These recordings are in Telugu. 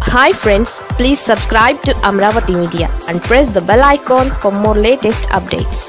hi friends please subscribe to Amaravati media and press the bell icon for more latest updates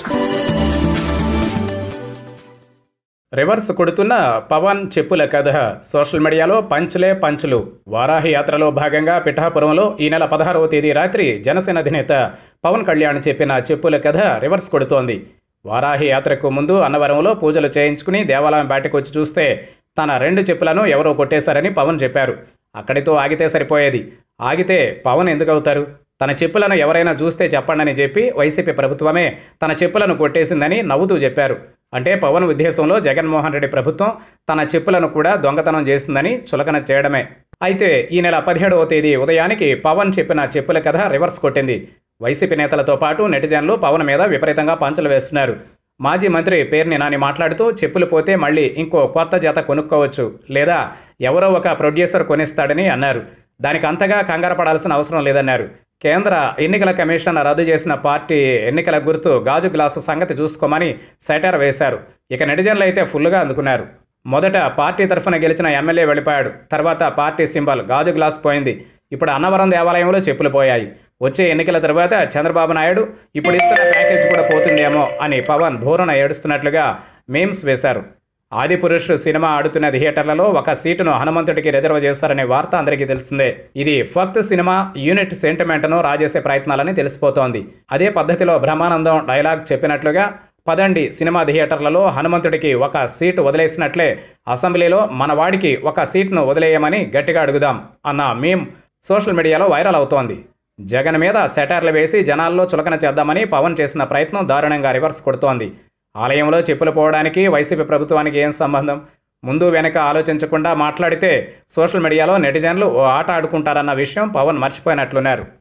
reverse కొడుతున్న పవన్ చెప్పుల కథ సోషల్ మీడియాలో పంచులే పంచులు వారాహి యాత్రలో భాగంగా పిఠాపురంలో ఈ నెల పదహారవ తేదీ రాత్రి జనసేన అధినేత పవన్ కళ్యాణ్ చెప్పిన చెప్పుల కథ రివర్స్ కొడుతోంది వారాహి యాత్రకు ముందు అన్నవరంలో పూజలు చేయించుకుని దేవాలయం బయటకు వచ్చి చూస్తే తన రెండు చెప్పులను ఎవరో కొట్టేశారని పవన్ చెప్పారు అక్కడితో ఆగితే సరిపోయేది ఆగితే పవన్ ఎందుకు అవుతారు తన చెప్పులను ఎవరైనా చూస్తే చెప్పండని చెప్పి వైసీపీ ప్రభుత్వమే తన చెప్పులను కొట్టేసిందని నవ్వుతూ చెప్పారు అంటే పవన్ ఉద్దేశంలో జగన్మోహన్ రెడ్డి ప్రభుత్వం తన చెప్పులను కూడా దొంగతనం చేసిందని చులకన చేయడమే అయితే ఈ నెల పదిహేడవ తేదీ ఉదయానికి పవన్ చెప్పిన చెప్పుల కథ రివర్స్ కొట్టింది వైసీపీ నేతలతో పాటు నెటిజన్లు పవన్ మీద విపరీతంగా పంచులు వేస్తున్నారు మాజీ మంత్రి పేర్ని నాని మాట్లాడుతూ చెప్పులు పోతే మళ్ళీ ఇంకో కొత్త జత కొనుక్కోవచ్చు లేదా ఎవరో ఒక ప్రొడ్యూసర్ కొనిస్తాడని అన్నారు దానికి అంతగా కంగారు పడాల్సిన అవసరం లేదన్నారు కేంద్ర ఎన్నికల కమిషన్ రద్దు చేసిన పార్టీ ఎన్నికల గుర్తు గాజు గ్లాసు సంగతి చూసుకోమని సెటర్ వేశారు ఇక నెటిజన్లు అయితే ఫుల్గా అందుకున్నారు మొదట పార్టీ తరఫున గెలిచిన ఎమ్మెల్యే వెళ్ళిపోయాడు తర్వాత పార్టీ సింబల్ గాజు గ్లాస్ పోయింది ఇప్పుడు అన్నవరం దేవాలయంలో చెప్పులు పోయాయి వచ్చే ఎన్నికల తర్వాత చంద్రబాబు నాయుడు ఇప్పుడు ఇస్తున్న ప్యాకేజ్ కూడా పోతుందేమో అని పవన్ భూరణ ఏడుస్తున్నట్లుగా మేమ్స్ వేశారు ఆదిపురుష్ సినిమా ఆడుతున్న థియేటర్లలో ఒక సీటును హనుమంతుడికి రిజర్వ్ చేస్తారనే వార్త అందరికీ తెలిసిందే ఇది ఫక్త్ సినిమా యూనిట్ సెంటిమెంట్ను రాజేసే ప్రయత్నాలని తెలిసిపోతోంది అదే పద్ధతిలో బ్రహ్మానందం డైలాగ్ చెప్పినట్లుగా పదండి సినిమా థియేటర్లలో హనుమంతుడికి ఒక సీటు వదిలేసినట్లే అసెంబ్లీలో మన వాడికి ఒక సీట్ను వదిలేయమని గట్టిగా అడుగుదాం అన్న మేం సోషల్ మీడియాలో వైరల్ అవుతోంది జగన్ మీద సెటార్లు వేసి జనాల్లో చులకన చేద్దామని పవన్ చేసిన ప్రయత్నం దారుణంగా రివర్స్ కొడుతోంది ఆలయంలో చెప్పులు పోవడానికి వైసీపీ ప్రభుత్వానికి ఏం సంబంధం ముందు వెనక ఆలోచించకుండా మాట్లాడితే సోషల్ మీడియాలో నెటిజన్లు ఓ ఆట ఆడుకుంటారన్న విషయం పవన్ మర్చిపోయినట్లున్నారు